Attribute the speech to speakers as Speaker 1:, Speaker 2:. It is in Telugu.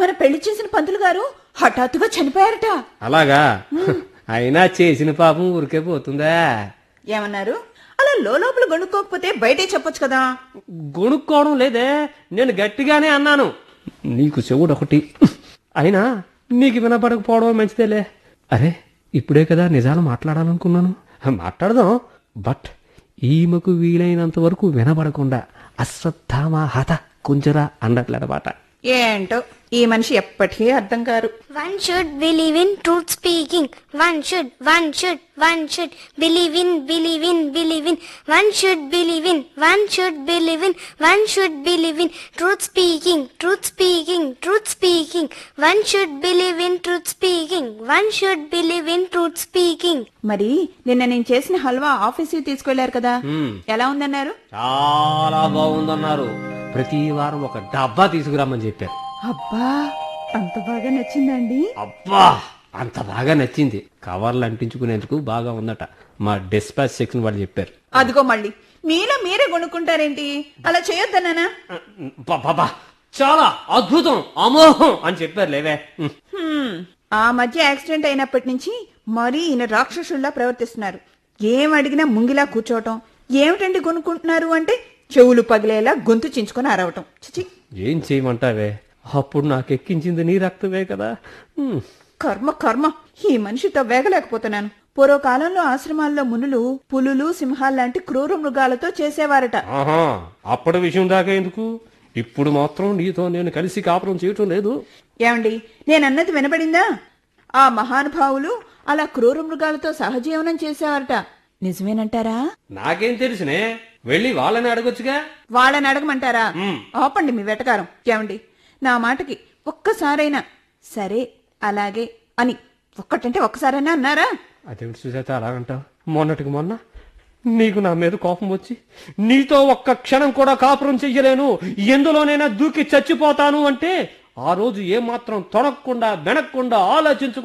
Speaker 1: మన పెళ్లి చేసిన పంతులు గారు హఠాత్తుగా చనిపోయారట
Speaker 2: అలాగా అయినా చేసిన పాపం ఊరికే పోతుందా
Speaker 1: ఏమన్నారు అలా లోపల గొనుక్కోకపోతే బయటే చెప్పొచ్చు కదా
Speaker 2: గొనుక్కోవడం లేదే నేను గట్టిగానే అన్నాను నీకు చెవుడు ఒకటి అయినా నీకు వినపడకపోవడం మంచిదేలే అరే ఇప్పుడే కదా నిజాలు మాట్లాడాలనుకున్నాను మాట్లాడదాం బట్ ఈమెకు వీలైనంత వరకు వినపడకుండా అశ్వత్థామ హత కుంజరా అన్నట్లనమాట
Speaker 1: ఏంటో ఈ మనిషి ఎప్పటికీ అర్థం కారు
Speaker 3: One should believe in truth speaking. One should, one should, one should believe in, believe in, believe in. One should believe in, one should believe in, one should believe in truth speaking, truth speaking, truth speaking. One should believe in truth speaking. One should believe in truth speaking.
Speaker 1: మరి నిన్న నేను చేసిన హల్వా ఆఫీస్కి తీసుకెళ్లారు కదా ఎలా ఉందన్నారు
Speaker 2: చాలా బాగుందన్నారు ప్రతి వారం ఒక డబ్బా తీసుకురామని చెప్పారు
Speaker 1: అబ్బా అంత బాగా నచ్చిందండి
Speaker 2: అబ్బా అంత బాగా నచ్చింది కవర్లు అంటించుకునేందుకు బాగా ఉందట మా డిస్పాచ్ సెక్షన్ వాళ్ళు చెప్పారు
Speaker 1: అదిగో మళ్ళీ మీలో మీరే కొనుక్కుంటారేంటి అలా చేయొద్దన్నానా
Speaker 2: బాబా చాలా అద్భుతం అమోహం అని చెప్పారు లేవే ఉమ్.
Speaker 1: హ్మ్, ఆ మధ్య యాక్సిడెంట్ అయినప్పటి నుంచి మరీ ఈయన రాక్షసుల్లా ప్రవర్తిస్తున్నారు ఏం అడిగినా ముంగిలా కూర్చోవటం ఏమిటండి కొనుక్కుంటున్నారు అంటే చెవులు పగిలేలా గొంతు చించుకొని అరవటం చిచి
Speaker 2: ఏం చేయమంటావే అప్పుడు నాకు ఎక్కించింది నీ రక్తమే కదా ఉమ్.
Speaker 1: కర్మ కర్మ ఈ మనిషితో వేగలేకపోతున్నాను పూర్వకాలంలో ఆశ్రమాల్లో మునులు పులులు సింహాల్లాంటి క్రూర మృగాలతో చేసేవారట
Speaker 2: ఆహా అప్పటి విషయం దాకా ఎందుకు ఇప్పుడు మాత్రం నీతో నేను కలిసి కాపురం చేయటం లేదు
Speaker 1: ఏమండి నేనన్నది వినపడిందా ఆ మహానుభావులు అలా క్రూర మృగాలతో సహజీవనం చేసేవారట నిజమేనంటారా
Speaker 2: నాకేం తెలుసునే వెళ్ళి వాళ్ళని అడగొచ్చుగా
Speaker 1: వాళ్ళని అడగమంటారా
Speaker 2: మ్.
Speaker 1: ఆపండి మీ వెటకారం ఏమండి నా మాటకి ఒక్కసారైనా సరే అలాగే అని ఒక్కటంటే ఒక్కసారైనా అన్నారా
Speaker 2: అదేమిటి సుజాత అలాగంటావు మొన్నటికి మొన్న నీకు నా మీద కోపం వచ్చి నీతో ఒక్క క్షణం కూడా కాపురం చెయ్యలేను ఎందులోనైనా దూకి చచ్చిపోతాను అంటే ఆ రోజు ఏమాత్రం తొనక్కుండా వెనక్కుండా ఆలోచించకుండా